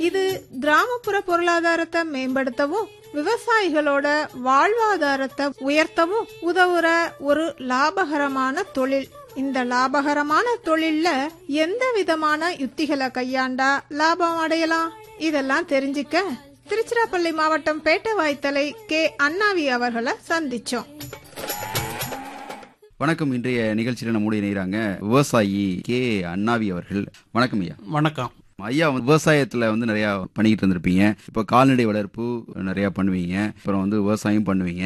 இது கிராமப்புற பொருளாதாரத்தை மேம்படுத்தவும் விவசாயிகளோட வாழ்வாதாரத்தை உயர்த்தவும் உதவுற ஒரு லாபகரமான தொழில் இந்த லாபகரமான தொழில்ல எந்த விதமான யுத்திகளை கையாண்டா லாபம் அடையலாம் இதெல்லாம் தெரிஞ்சுக்க திருச்சிராப்பள்ளி மாவட்டம் பேட்டவாய்த்தலை கே அண்ணாவி அவர்களை சந்திச்சோம் வணக்கம் இன்றைய நிகழ்ச்சியில் நம்முடைய இணைகிறாங்க விவசாயி கே அண்ணாவி அவர்கள் வணக்கம் ஐயா வணக்கம் ஐயா வந்து விவசாயத்துல வந்து நிறைய பண்ணிக்கிட்டு இருந்திருப்பீங்க இப்போ கால்நடை வளர்ப்பு நிறைய பண்ணுவீங்க அப்புறம் வந்து விவசாயம் பண்ணுவீங்க